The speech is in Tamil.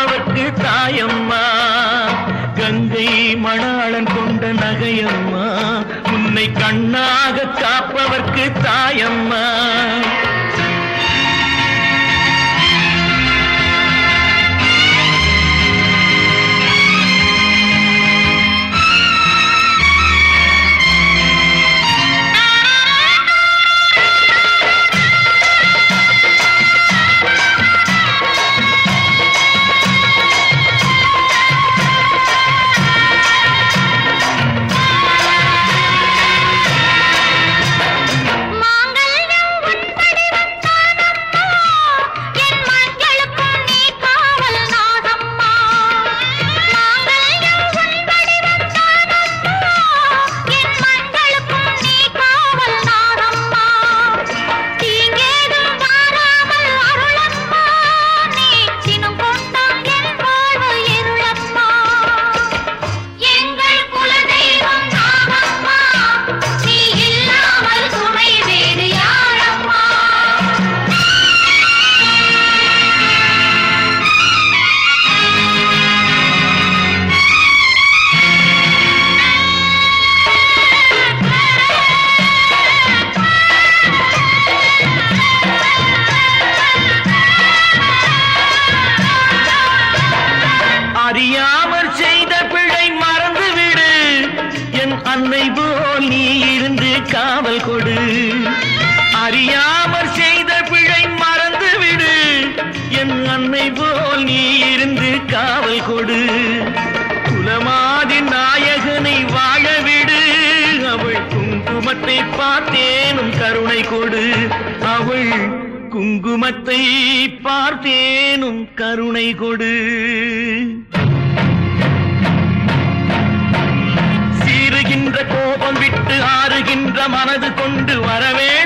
காப்பவர்க்கு தாயம்மா கங்கை மணாளன் கொண்ட நகையம்மா உன்னை கண்ணாக காப்பவர்க்கு தாயம்மா மாங்கல்யம் உன்படிவம் தானம்மா, என் மஞ்சளுக்கும் நீ காவல் நாதம்மா. மாங்கல்யம் உன்படிவம் தானம்மா, என் மஞ்சளுக்கும் நீ காவல் நாதம்மா. தீங்கேதும் வாராமல் அருளம்மா, நீ தினம் கொண்டால் என் வாழ்வு இருளம்மா. எங்கள் குலதெய்வம் நாகம்மா நீ இல்லாமல் துணை வேறு யாரம்மா அறியாமற் செய்த பிழை மறந்துவிடு என் அன்னை போல் நீ இருந்து காவல் கொடு அறியாமற் செய்த பிழை மறந்துவிடு என் அன்னை போல் நீ இருந்து காவல் கொடு குலமாதி நாயகனை வாழவிடு அவள் குங்குமத்தை பார்த்தேனும் கருணை கொடு அவள் குங்குமத்தை பார்த்தேனும் கருணை கொடு சீறுகின்ற கோபம் விட்டு ஆறுகின்ற மனது கொண்டு வரவே